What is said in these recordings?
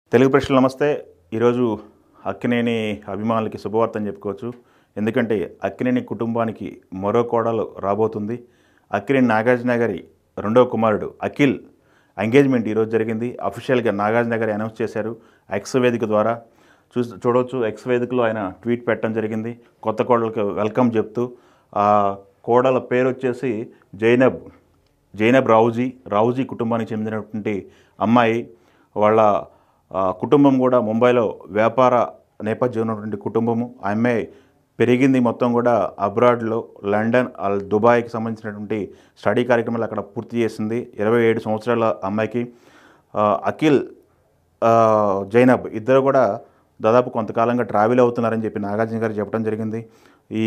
తెలుగు ప్రశ్నలు నమస్తే ఈరోజు అక్కినేని అభిమానులకి శుభవార్త అని చెప్పుకోవచ్చు ఎందుకంటే అక్కినేని కుటుంబానికి మరో కోడలు రాబోతుంది అక్కినేని నాగార్జున గారి రెండవ కుమారుడు అఖిల్ ఎంగేజ్మెంట్ ఈరోజు జరిగింది అఫీషియల్గా నాగార్జున గారు అనౌన్స్ చేశారు ఎక్స్ వేదిక ద్వారా చూ చూడవచ్చు ఎక్స్ వేదికలో ఆయన ట్వీట్ పెట్టడం జరిగింది కొత్త కోడలకు వెల్కమ్ చెప్తూ ఆ కోడల పేరు వచ్చేసి జైనబ్ జైనబ్ రావుజీ రావుజీ కుటుంబానికి చెందినటువంటి అమ్మాయి వాళ్ళ ఆ, కుటుంబం కూడా ముంబైలో వ్యాపార నేపథ్యం ఉన్నటువంటి కుటుంబము ఆ అమ్మాయి పెరిగింది మొత్తం కూడా అబ్రాడ్లో లండన్ అల్ దుబాయ్కి సంబంధించినటువంటి స్టడీ కార్యక్రమాలు అక్కడ పూర్తి చేసింది ఇరవై ఏడు సంవత్సరాల అమ్మాయికి ఆ, అఖిల్ ఆ, జైనబ్ ఇద్దరు కూడా దాదాపు కొంతకాలంగా ట్రావెల్ అవుతున్నారని చెప్పి నాగార్జున గారు చెప్పడం జరిగింది ఈ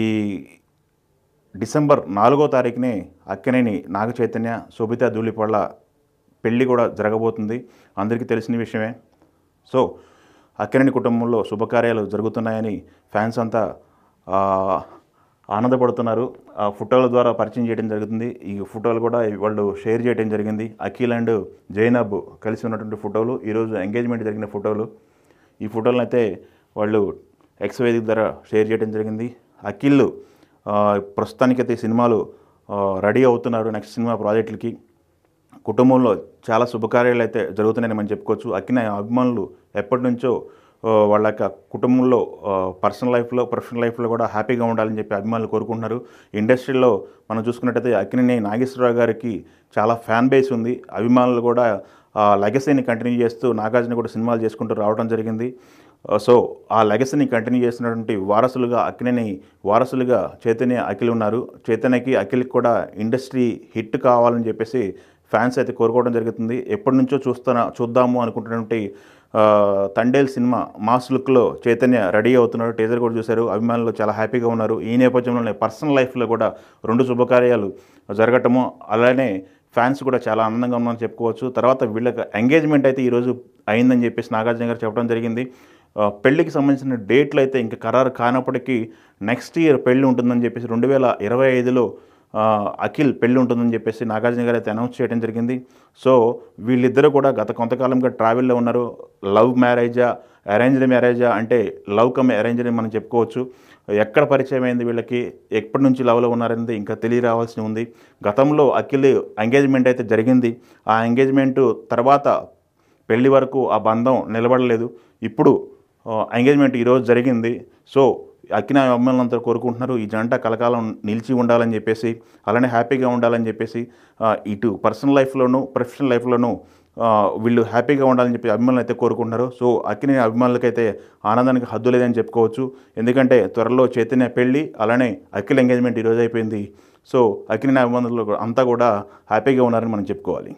డిసెంబర్ నాలుగో తారీఖునే అక్కినేని నాగ చైతన్య శోభితా ధూళిపళ్ళ పెళ్లి కూడా జరగబోతుంది అందరికీ తెలిసిన విషయమే సో అక్కినేని కుటుంబంలో శుభకార్యాలు జరుగుతున్నాయని ఫ్యాన్స్ అంతా ఆ, ఆనందపడుతున్నారు ఆ ఫోటోల ద్వారా పరిచయం చేయడం జరుగుతుంది ఈ ఫోటోలు కూడా వాళ్ళు షేర్ చేయడం జరిగింది అఖిల్ అండ్ జైనబ్ కలిసి ఉన్నటువంటి ఫోటోలు ఈరోజు ఎంగేజ్మెంట్ జరిగిన ఫోటోలు ఈ ఫోటోలను అయితే వాళ్ళు ఎక్స్ వేదిక ద్వారా షేర్ చేయడం జరిగింది అఖిల్ ఆ, ప్రస్తుతానికైతే సినిమాలు ఆ, రెడీ అవుతున్నారు నెక్స్ట్ సినిమా ప్రాజెక్టులకి కుటుంబంలో చాలా శుభకార్యాలు అయితే జరుగుతున్నాయని మనం చెప్పుకోవచ్చు అక్కిన అభిమానులు ఎప్పటి నుంచో ఆ, వాళ్ళ యొక్క కుటుంబంలో పర్సనల్ లైఫ్లో ప్రొఫెషనల్ లైఫ్లో కూడా హ్యాపీగా ఉండాలని చెప్పి అభిమానులు కోరుకుంటున్నారు ఇండస్ట్రీలో మనం చూసుకున్నట్టయితే అక్కినేని నాగేశ్వరరావు గారికి చాలా ఫ్యాన్ బేస్ ఉంది అభిమానులు కూడా ఆ లెగసీని కంటిన్యూ చేస్తూ నాగార్జున కూడా సినిమాలు చేసుకుంటూ రావడం జరిగింది ఆ, సో ఆ లెగసీని కంటిన్యూ చేస్తున్నటువంటి వారసులుగా అక్కినేని వారసులుగా చైతన్య అఖిల్ ఉన్నారు చైతన్యకి అఖిల్కి కూడా ఇండస్ట్రీ హిట్ కావాలని చెప్పేసి ఫ్యాన్స్ అయితే కోరుకోవడం జరుగుతుంది ఎప్పటి నుంచో చూస్తున్నా చూద్దాము అనుకుంటున్నటువంటి ఆ, తండేల్ సినిమా మాస్ లుక్లో చైతన్య రెడీ అవుతున్నారు టీజర్ కూడా చూశారు అభిమానులు చాలా హ్యాపీగా ఉన్నారు ఈ నేపథ్యంలోనే పర్సనల్ లైఫ్లో కూడా రెండు శుభకార్యాలు జరగటము అలానే ఫ్యాన్స్ కూడా చాలా ఆనందంగా ఉన్నారని చెప్పుకోవచ్చు తర్వాత వీళ్ళకి ఎంగేజ్మెంట్ అయితే ఈరోజు అయిందని చెప్పేసి నాగార్జున గారు చెప్పడం జరిగింది ఆ, పెళ్లికి సంబంధించిన డేట్లు అయితే ఇంకా ఖరారు కానప్పటికీ నెక్స్ట్ ఇయర్ పెళ్లి ఉంటుందని చెప్పేసి రెండు వేల ఇరవై ఐదులో ఆ, అఖిల్ పెళ్లి ఉంటుందని చెప్పేసి నాగార్జున గారు అయితే అనౌన్స్ చేయడం జరిగింది సో వీళ్ళిద్దరూ కూడా గత కొంతకాలంగా ట్రావెల్లో ఉన్నారు లవ్ మ్యారేజా అరేంజ్డ్ మ్యారేజా అంటే లవ్ కమ్ అరేంజ్డ్ అని మనం చెప్పుకోవచ్చు ఎక్కడ పరిచయం అయింది వీళ్ళకి ఎప్పటి నుంచి లవ్లో ఉన్నారనేది ఇంకా తెలియరావాల్సి ఉంది గతంలో అఖిల్ ఎంగేజ్మెంట్ అయితే జరిగింది ఆ ఎంగేజ్మెంట్ తర్వాత పెళ్లి వరకు ఆ బంధం నిలబడలేదు ఇప్పుడు ఆ, ఎంగేజ్మెంట్ ఈరోజు జరిగింది సో అక్కిన అమ్మాయిలంతా కోరుకుంటున్నారు ఈ జంట కలకాలం నిలిచి ఉండాలని చెప్పేసి అలానే హ్యాపీగా ఉండాలని చెప్పేసి ఆ, ఇటు పర్సనల్ లైఫ్లోనూ ప్రొఫెషనల్ లైఫ్లోనూ ఆ, వీళ్ళు హ్యాపీగా ఉండాలని చెప్పి అభిమానులు అయితే కోరుకుంటున్నారు సో అక్కినే అభిమానులకైతే ఆనందానికి హద్దు లేదని చెప్పుకోవచ్చు ఎందుకంటే త్వరలో చైతన్య పెళ్ళి అలానే అఖిల్ ఎంగేజ్మెంట్ ఈరోజు అయిపోయింది సో అక్కినే అభిమానులు అంతా కూడా హ్యాపీగా ఉన్నారని మనం చెప్పుకోవాలి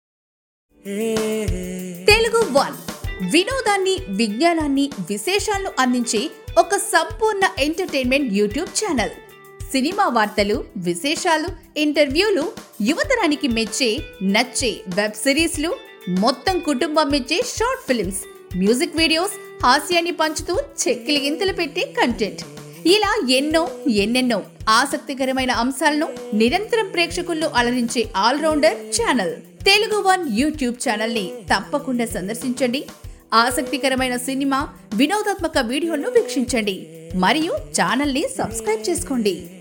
తెలుగు వన్ వినోదాన్ని విజ్ఞానాన్ని విశేషాలను అందించే ఒక సంపూర్ణ ఎంటర్టైన్మెంట్ యూట్యూబ్ ఛానల్ సినిమా వార్తలు విశేషాలు ఇంటర్వ్యూలు యువతరానికి మెచ్చే నచ్చే వెబ్ సిరీస్లు మొత్తం కుటుంబం మెచ్చే షార్ట్ ఫిల్మ్స్ మ్యూజిక్ వీడియోస్ హాస్యాన్ని పంచుతూ చెక్కిలి గింతలు పెట్టే కంటెంట్ ఇలా ఎన్నో ఎన్నెన్నో ఆసక్తికరమైన అంశాలను నిరంతరం ప్రేక్షకుల్లో అలరించే all rounder channel Telugu one YouTube channel ని తప్పకుండా సందర్శించండి ఆసక్తికరమైన సినిమా వినోదాత్మక వీడియోలను వీక్షించండి మరియు ఛానల్ ని సబ్స్క్రైబ్ చేసుకోండి